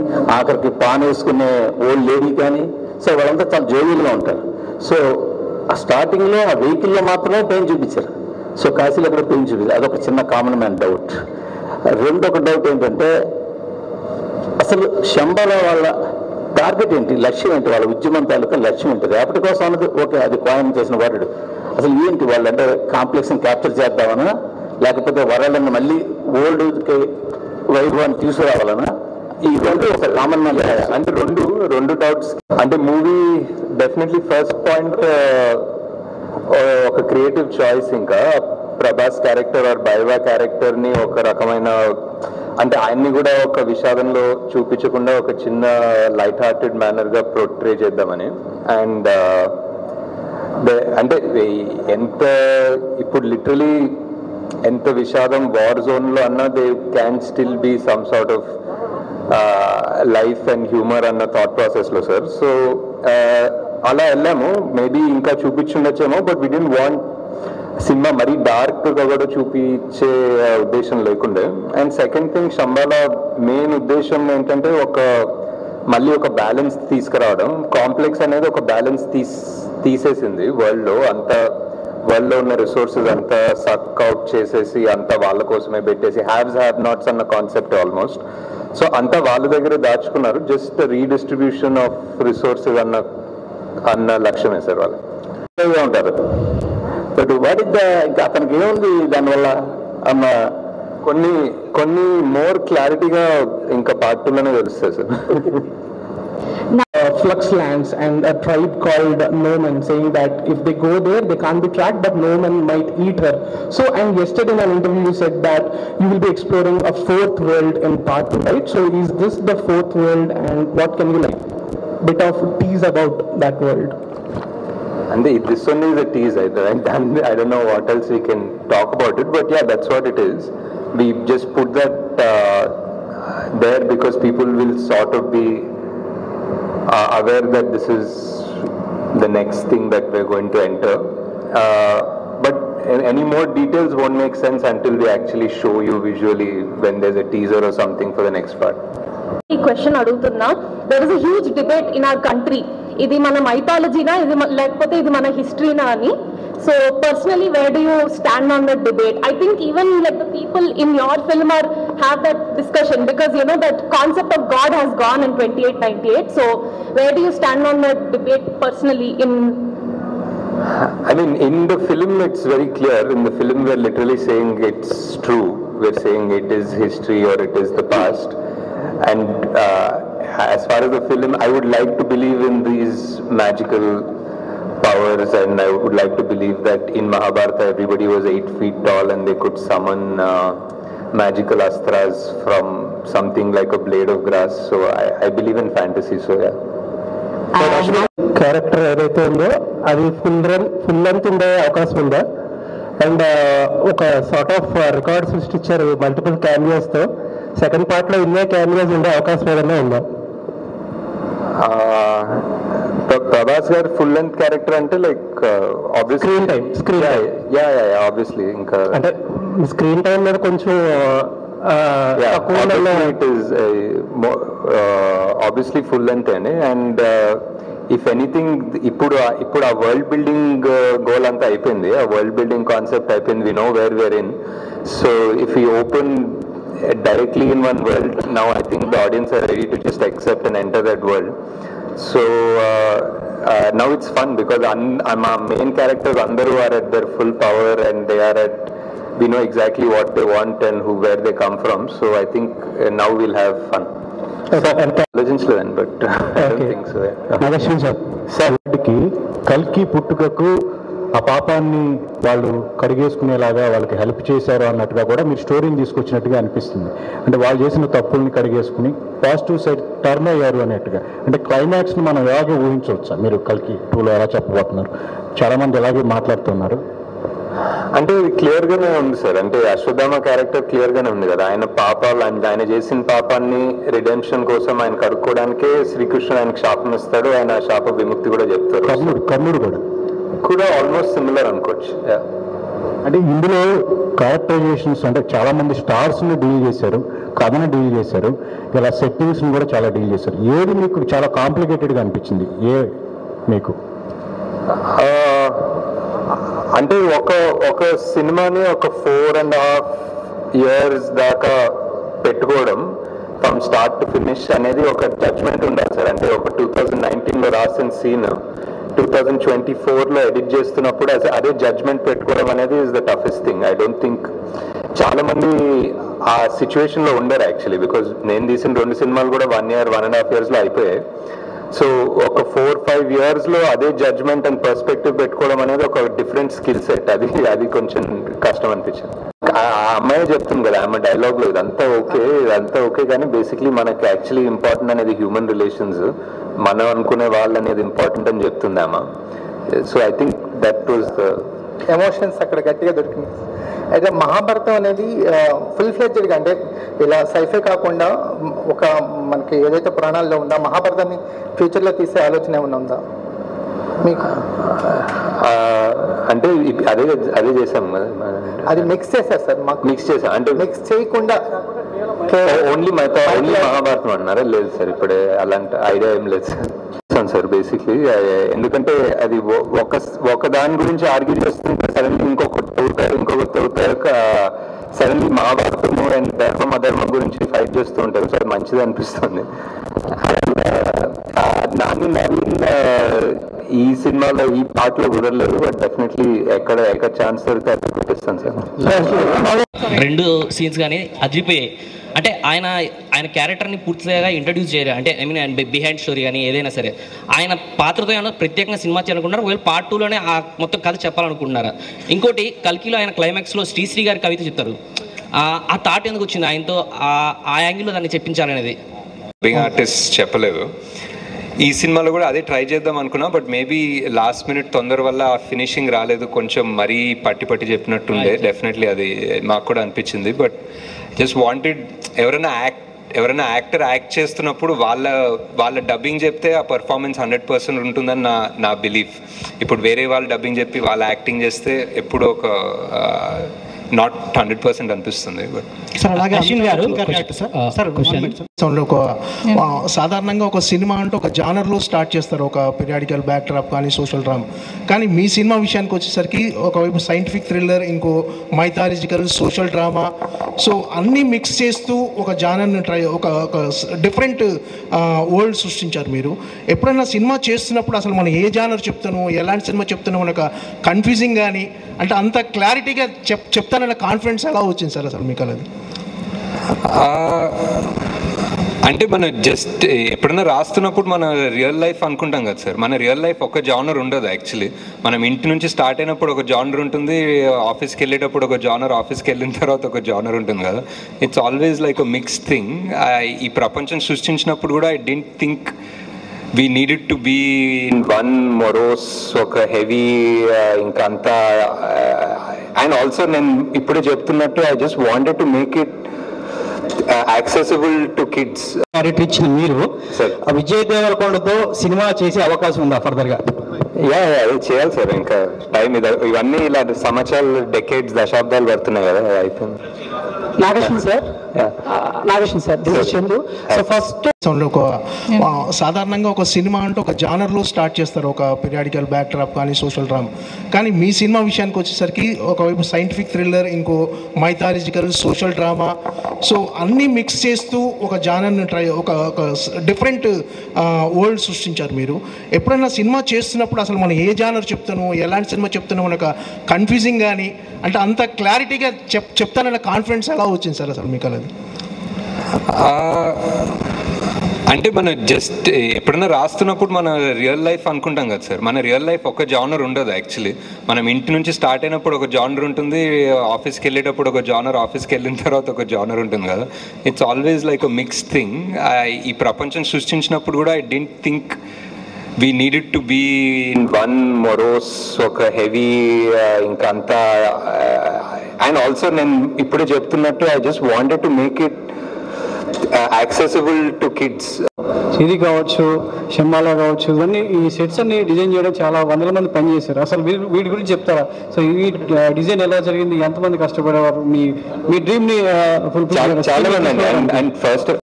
ఆఖరికి పాన్ వేసుకునే old lady కానీ సో వాళ్ళంతా చాలా జోవియల్గా ఉంటారు సో ఆ స్టార్టింగ్లో ఆ వెహికల్లో మాత్రమే పెయిన్ చూపించారు సో కాశీలో ఎక్కడ పెయిన్ చూపించారు అదొక చిన్న కామన్ మ్యాన్ డౌట్ రెండొక డౌట్ ఏంటంటే అసలు శంబల వాళ్ళ టార్గెట్ ఏంటి లక్ష్యం ఏంటి వాళ్ళ ఉద్యమం తాలూకా లక్ష్యం ఏంటి రేపటి కోసం అన్నది ఓకే అది కాయిన్ చేసిన వర్డ్ అసలు ఏంటి వాళ్ళు అంటే కాంప్లెక్స్ క్యాప్చర్ చేద్దామనా లేకపోతే వరల్డ్ని మళ్ళీ ఓల్డ్ వైభవాన్ని తీసుకురావాలనా ఈ రెండు ఒక కామన్ మ్యాన్ అంటే రెండు రెండు డౌట్స్ అంటే మూవీ డెఫినెట్లీ ఫస్ట్ పాయింట్ ఒక క్రియేటివ్ చాయిస్ ఇంకా Prabhas character or Bhairava character ని ఒక రకమైన అంటే ఆయన్ని కూడా ఒక విషాదంలో చూపించకుండా ఒక చిన్న లైట్ హార్టెడ్ మేనర్ గా ప్రొట్రే చేద్దామని అండ్ అంటే ఈ ఎంత ఇప్పుడు లిటరలీ ఎంత విషాదం వార్ జోన్ లో అన్నా they can still be some sort of life and humour అన్న థాట్ ప్రాసెస్ లో సార్ సో అలా వెళ్ళాము మేబీ ఇంకా చూపించుండొచ్చేమో but we don't want cinema మరీ డార్క్ గా కూడా చూపించే ఉద్దేశం లేకుండే and second thing Shambhala main ఉద్దేశం ఏంటంటే ఒక మళ్ళీ ఒక బ్యాలెన్స్ తీసుకురావడం కాంప్లెక్స్ అనేది ఒక బ్యాలెన్స్ తీస్ తీసేసింది వరల్డ్ లో అంత వరల్డ్ లో ఉన్న రిసోర్సెస్ అంతా సక్ అవుట్ చేసేసి అంతా వాళ్ళ కోసమే పెట్టేసి హ్యావ్స్ హ్యావ్ నాట్స్ అన్న కాన్సెప్ట్ ఆల్మోస్ట్ సో అంతా వాళ్ళ దగ్గర దాచుకున్నారు జస్ట్ రీడిస్ట్రిబ్యూషన్ ఆఫ్ రిసోర్సెస్ అన్న అన్న లక్ష్యమే సార్ వాళ్ళు గా ఉంటారు బట్ వాట్ ఇస్ ద ఇంకా అతనికి ఏముంది దానివల్ల అన్న కొన్ని కొన్ని మోర్ క్లారిటీగా ఇంకా పార్ట్ టూలోనే తెలుస్తాయి sir uh, Flux lands and a tribe called Noman saying that if they go there, they can't be tracked, but Noman might eat her. So, and yesterday in an interview you said that you will be exploring a fourth world in part two, right? So, is this the fourth world and what can you like? Bit of tease about that world. And the, this one is a tease. I, I, I don't know what else we can talk about it, but yeah, that's what it is. We just put that uh, there because people will sort of be uh, aware that this is the next thing that we're going to enter. Uh, but a- any more details won't make sense until we actually show you visually when there's a teaser or something for the next part. ఈ question అడుగుతున్నా there is a huge debate in our country ఇది మన మైథాలజీనా ఇది మన- లేకపోతే ఇది మన హిస్టరీనా అని so personally where do you stand on that debate I think even like the people in your film are have that discussion because you know that concept of God has gone in twenty eight ninety eight so where do you stand on that debate personally in I mean, in the film, it's very clear. In the film, we're literally saying it's true. We're saying it is history or it is the past. And uh, as far as the film, I would like to believe in these magical powers, and I would like to believe that in Mahabharata, everybody was eight feet tall and they could summon uh, magical astras from something like a blade of grass. So I, I believe in fantasy. So yeah. Character ఏదైతే ఉందో అది full run full length ఉండే అవకాశం ఉందా and ఒక sort of record సృష్టించారు multiple తో second part లో ఇన్నే క్యామియోస్ ఉండే అవకాశం ఏదైనా ఉందా ప్ర- Prabhas garu full length character అంటే like obviously Screen time, screen time. Yeah yeah obviously ఇంకా అంటే స్క్రీన్ టైం మీద కొంచెం ఆ, తక్కువ ఉందన్న it is obviously full length అండి అండ్ ఇఫ్ ఎనీథింగ్ ఇప్పుడు ఆ- ఇప్పుడు ఆ వరల్డ్ బిల్డింగ్ గోల్ అంతా అయిపోయింది ఆ వరల్డ్ బిల్డింగ్ కాన్సెప్ట్ అయిపోయింది we know where where in so if you open directly in one world now i think the audience are ready to just accept and enter that world so uh, uh, now it's fun because un- I'm our main characters andaru are at their full power and they are at we know exactly what they want and who where they come from so i think uh, now we'll have fun ఆలోచించలేదండి but I Okay. Think so Nageswaram sir సార్కి కల్కి పుట్టుకకు ఆ పాపాన్ని వాళ్ళు కడిగేసుకునేలాగా వాళ్ళకి help చేశారు అన్నట్టుగా కూడా మీరు స్టోరీని తీసుకొచ్చినట్టుగా అనిపిస్తుంది అంటే వాళ్ళు చేసిన తప్పుల్ని కడిగేసుకుని పాజిటివ్ సైడ్ టర్న్ అయ్యారు అన్నట్టుగా అంటే క్లైమాక్స్ని మనం ఎలాగే ఊహించవచ్చా మీరు కల్కి టూలో ఎలా చెప్పబోతున్నారు చాలా మంది ఎలాగే మాట్లాడుతున్నారు అంటే ఇది క్లియర్ గానే ఉంది సార్ అంటే అశ్వత్థామ క్యారెక్టర్ క్లియర్ గానే ఉంది కదా ఆయన పాపాలు ఆయన ఆయన చేసిన పాపాన్ని రిడెంప్షన్ కోసం ఆయన కడుక్కోవడానికే శ్రీకృష్ణుడు ఆయనకు శాపం ఇస్తాడు ఆయన ఆ శాప విముక్తి కూడా చెప్తారు కర్ణుడు కర్ణుడు కూడా కూడా ఆల్మోస్ట్ సిమిలర్ అనుకోవచ్చు Yeah. అంటే ఇందులో క్యారెక్టరైజేషన్స్ అంటే చాలా మంది స్టార్స్ ని డీల్ చేశారు కథను డీల్ చేశారు ఇలా సెట్టింగ్స్ని కూడా చాలా డీల్ చేశారు ఏది మీకు చాలా కాంప్లికేటెడ్గా అనిపించింది ఏ మీకు ఆ, అంటే ఒక ఒక సినిమాని ఒక ఫోర్ అండ్ హాఫ్ ఇయర్స్ దాకా పెట్టుకోవడం ఫ్రమ్ స్టార్ట్ టు ఫినిష్ అనేది ఒక జడ్జ్మెంట్ ఉండాలి సార్ అంటే ఒక టూ థౌజండ్ నైన్టీన్లో రాసిన సీన్ టూ థౌజండ్ ట్వంటీ ఫోర్లో ఎడిట్ చేస్తున్నప్పుడు అస- అదే జడ్జ్మెంట్ పెట్టుకోవడం అనేది is the toughest thing I don't think చాలా మంది ఆ సిచ్యువేషన్ లో ఉండరు యాక్చువల్లీ బికాజ్ నేను తీసిన రెండు సినిమాలు కూడా one year one and half years లో అయిపోయాయి సో ఒక ఫోర్ ఫైవ్ ఇయర్స్ లో అదే జడ్జ్మెంట్ అండ్ పర్స్పెక్టివ్ పెట్టుకోవడం అనేది ఒక డిఫరెంట్ స్కిల్ సెట్ అది అది కొంచెం కష్టం అనిపించింది ఆ ఆ అమ్మాయి చెప్తుంది కదా ఆమె డైలాగ్ లో ఇదంతా ఓకే ఇదంతా ఓకే కానీ బేసిక్లీ మనకి యాక్చువల్లీ ఇంపార్టెంట్ అనేది హ్యూమన్ రిలేషన్స్ మనం అనుకునే వాళ్ళు అనేది ఇంపార్టెంట్ అని చెప్తుంది ఆమె so I think that was the emotions అక్కడ గట్టిగా దొరికింది అయితే మహాభారతం అనేది ఫుల్ ఫ్లెడ్జ్డ్గా అంటే ఇలా సైఫే కాకుండా మ్, ఒక మనకి ఏదైతే పురాణాల్లో ఉందో ఆ మహాభారతాన్ని ఫ్యూచర్లో తీసే ఆలోచన ఏమైనా ఉందా మీకు ఆ, అంటే ఇప్- అదే అదే చేసాం కదా అది మిక్స్ చేశారు సార్ మాకు మిక్స్ చేసాం అంటే మిక్స్ చేయకుండా ఓన్లీ మైతా ఓన్లీ మహాభారతం అన్నారా లేదు సార్ ఇప్పుడే అలాంటి ఐడియా ఏం లేదు సార్ చూసాను సార్ బేసిక్లీ ఎందుకంటే అది ఒ- ఒక ఒక దాని గురించి ఆర్గ్యూ చేస్తుంటే సడన్లీ ఇంకొకటి అవుతారు ఇంకొకటి అవుతారు సడన్లీ మహాభారతము అండ్ ధర్మం అధర్మం గురించి ఫైట్ చేస్తూ ఉంటారు సో అది మంచిది అనిపిస్తుంది నాని నవీన్ ఆ, ఈ సినిమాలో ఈ పాటలో కుదరలేదు బట్ డెఫినెట్లీ ఎక్కడ ఎక్కడ ఛాన్స్ దొరికితే అక్కడ పెట్టిస్తాను సార్ రెండు సీన్స్ కానీ అదిరిపోయాయి అంటే ఆయన ఆయన క్యారెక్టర్ని పూర్తిగా ఇంట్రడ్యూస్ చేయరు అంటే ఐ మీన్ బిహైండ్ స్టోరీ కానీ ఏదైనా సరే ఆయన పాత్రతో ఏమైనా ప్రత్యేకంగా సినిమా చేయాలనుకుంటున్నారు ఒకవేళ పార్ట్ టూలోనే ఆ మొత్తం కథ చెప్పాలనుకుంటున్నారా ఇంకోటి కల్కిలో ఆయన క్లైమాక్స్లో శ్రీశ్రీ గారి కవిత చెప్తారు ఆ- ఆ థాట్ ఎందుకు వచ్చింది ఆయనతో ఆ- ఆ యాంగిల్లో దాన్ని చెప్పించాలనేది డబ్బింగ్ ఆర్టిస్ట్ చెప్పలేదు ఈ సినిమాలో కూడా అదే ట్రై చేద్దాం అనుకున్నా బట్ మేబీ లాస్ట్ మినిట్ తొందర వల్ల ఆ ఫినిషింగ్ రాలేదు కొంచెం మరీ పట్టి పట్టి చెప్పినట్టుండే డెఫినెట్లీ అది మాకు కూడా అనిపించింది బట్ జస్ట్ వాంటెడ్ ఎవరైనా యాక్ట్ ఎవరైనా యాక్టర్ యాక్ట్ చేస్తున్నప్పుడు వాళ్ళ వాళ్ళ డబ్బింగ్ చెప్తే ఆ పర్ఫార్మెన్స్ హండ్రెడ్ పర్సెంట్ ఉంటుందని నా నా బిలీఫ్ ఇప్పుడు వేరే వాళ్ళు డబ్బింగ్ చెప్పి వాళ్ళు యాక్టింగ్ చేస్తే ఎప్పుడో ఒక నాట్ హండ్రెడ్ పర్సెంట్ అనిపిస్తుంది బట్ సార్ అలాగే అశ్విన్ గారు, ఇంకా question. react, సార్ ఆ, sir question. one minute, sir. So ఒక ఆ, సాధారణంగా ఒక సినిమా అంటే ఒక జానర్లో స్టార్ట్ చేస్తారు ఒక పీరియాడికల్ బ్యాక్ డ్రాప్ కానీ సోషల్ డ్రామా కానీ మీ సినిమా విషయానికి వచ్చేసరికి ఒకవైపు సైంటిఫిక్ థ్రిల్లర్ ఇంకో మైథాలజికల్ సోషల్ డ్రామా సో అన్నీ మిక్స్ చేస్తూ ఒక జానర్ని ట్రై ఒక ఒక డిఫరెంట్ వరల్డ్ సృష్టించారు మీరు ఎప్పుడైనా సినిమా చేస్తున్నప్పుడు అసలు మనం ఏ జానర్ చెప్తాను ఎలాంటి సినిమా చెప్తాను మనకు కన్ఫ్యూజింగ్ కానీ అంటే అంత క్లారిటీగా చెప్ చెప్తానన్న కాన్ఫిడెన్స్ ఎలా వచ్చింది సార్ అసలు మీకు అది ఆ, అంటే మన జస్ట్ ఎప్పుడైనా రాస్తున్నప్పుడు మన రియల్ లైఫ్ అనుకుంటాం కదా సార్ మన రియల్ లైఫ్ ఒక జానర్ ఉండదు యాక్చువల్లీ మనం ఇంటి నుంచి స్టార్ట్ అయినప్పుడు ఒక జానర్ ఉంటుంది ఆఫీస్కి వెళ్ళేటప్పుడు ఒక జానర్ ఆఫీస్కి వెళ్ళిన తర్వాత ఒక జానర్ ఉంటుంది కదా it's always like a mix thing ఈ ప్రపంచం సృష్టించినప్పుడు కూడా I don't think we needed to be in one morose ఒక హెవీ ఇంకా అంతా అండ్ ఆల్సో నేను ఇప్పుడే చెప్తున్నట్టు I just wanted to make it accessible to kids clarity ఇచ్చిన మీరు సార్. ఆ విజయ్ దేవరకొండతో సినిమా చేసే అవకాశం ఉందా ఫర్దర్ గా యా యా అది చేయాలి సార్ ఇంకా టైం ఇది ఇవన్నీ ఇలా సంవత్సరాలు డెకేడ్స్ దశాబ్దాలు పడుతున్నాయి కదా అయిపోయింది Nageshwan sir Nageshwan sir this is Chandu so first sound ఒక ఆ, సాధారణంగా ఒక సినిమా అంటే ఒక జానర్లో స్టార్ట్ చేస్తారు ఒక పీరియాడికల్ బ్యాక్ డ్రాప్ కానీ సోషల్ డ్రామా కానీ మీ సినిమా విషయానికి వచ్చేసరికి ఒకవైపు సైంటిఫిక్ థ్రిల్లర్ ఇంకో మైథాలజికల్ సోషల్ డ్రామా సో అన్నీ మిక్స్ చేస్తూ ఒక జానర్ని ట్రై ఒక ఒక డిఫరెంట్ వరల్డ్ సృష్టించారు మీరు ఎప్పుడైనా సినిమా చేస్తున్నప్పుడు అసలు మనం ఏ జానర్ చెప్తాను ఎలాంటి సినిమా చెప్తాను మనకు కన్ఫ్యూజింగ్ కానీ అంటే అంత క్లారిటీగా చెప్ చెప్తానన్న కాన్ఫిడెన్స్ ఎలా వచ్చింది సార్ అసలు మీకు అది ఆ, అంటే మన జస్ట్ ఎప్పుడైనా రాస్తున్నప్పుడు మన రియల్ లైఫ్ అనుకుంటాం కదా సార్ మన రియల్ లైఫ్ ఒక జానర్ ఉండదు యాక్చువల్లీ మనం ఇంటి నుంచి స్టార్ట్ అయినప్పుడు ఒక జానర్ ఉంటుంది ఆఫీస్కి వెళ్ళేటప్పుడు ఒక జానర్ ఆఫీస్కి వెళ్ళిన తర్వాత ఒక జానర్ ఉంటుంది కదా it's always like a mix thing ఈ ప్రపంచం సృష్టించినప్పుడు కూడా I don't think we needed to be in one morose ఒక హెవీ ఇంకా అంతా అండ్ ఆల్సో నేను ఇప్పుడే చెప్తున్నట్టు I just wanted to make it accessible to kids ఇది కావచ్చు షమ్మాలా కావచ్చు ఇవన్నీ ఈ సెట్స్ అన్ని డిజైన్ చేయడం చాలా వందల మంది పనిచేశారు అసలు వీటి వీటి గురించి చెప్తారా సో ఈ డిజైన్ ఎలా జరిగింది ఎంతమంది కష్టపడేవారు మీ మీ డ్రీమ్ ని ఫుల్ఫిల్ చాలా మంది అండ్ అండ్ ఫస్ట్